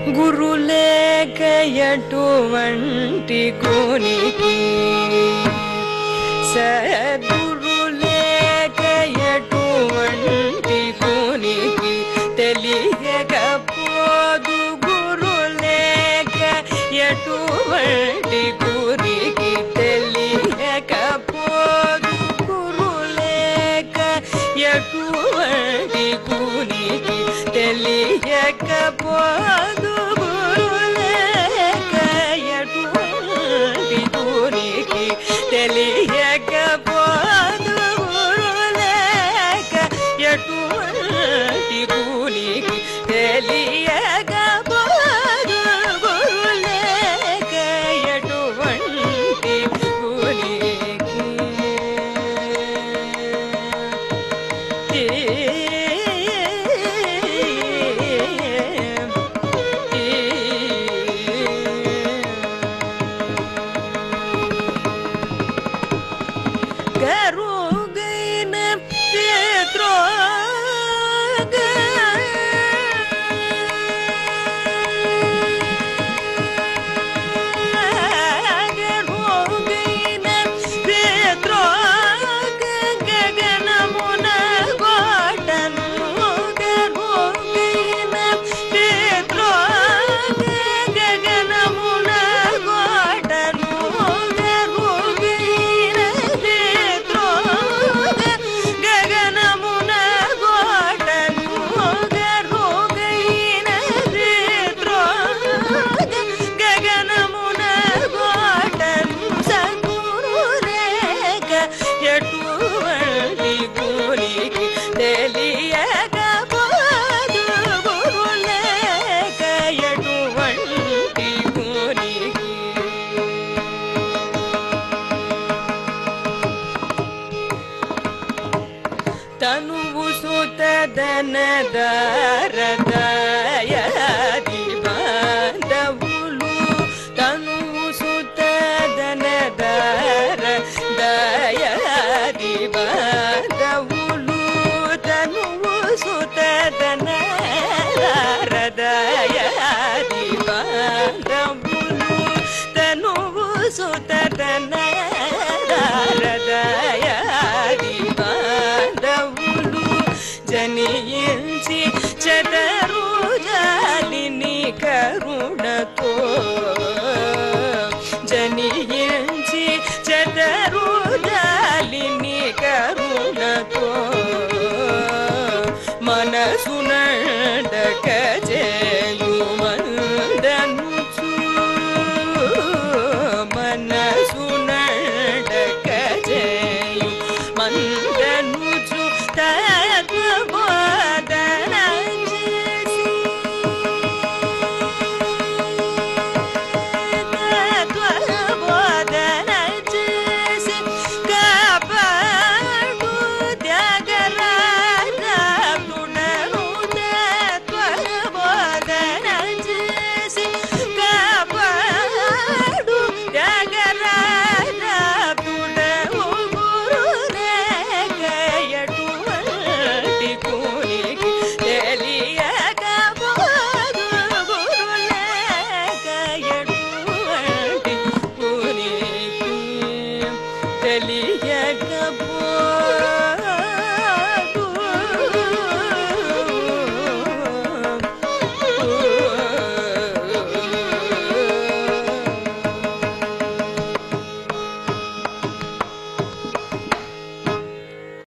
గురులేక ఎటువంటి గునికి సద్గురులేక ఎటువంటి గునికి తెలియకపోదు గురులేక ఎటువంటి గురికి తెలియకపోదు గురులేక ఎటువంటి గునికి తెలియకపోదు గురులేక ఎటువంటి గురికి తెలియకపోదు గురులేక ఎటువంటి గునికి తెలియకపోదు గురులేక ఎటువంటి గురికి గరుగైన పిత్రోగ గరుగైన పిత్రోగ గగనమున గోటను గరుగైన పిత్రోగ గగనమున గోటను గరుగైన పిత్రోగ గగనమున గోటను గరుగైన పిత్రోగ గగనమున గోటను సగురురేఖ ఎటువంటి గురికి తెలియకపోదు గురులేక ఎటువంటి గురికి తనువు సుతదన దారదయాది బాంధవులు తనువు సుతదన దార దయాది బాంధవులు తనువు సుతదన దారదయాది బాంధవులు తనువు సుతదన దారదయాది బాంధవులు జనించి చెదరు జాలిని కరుణతో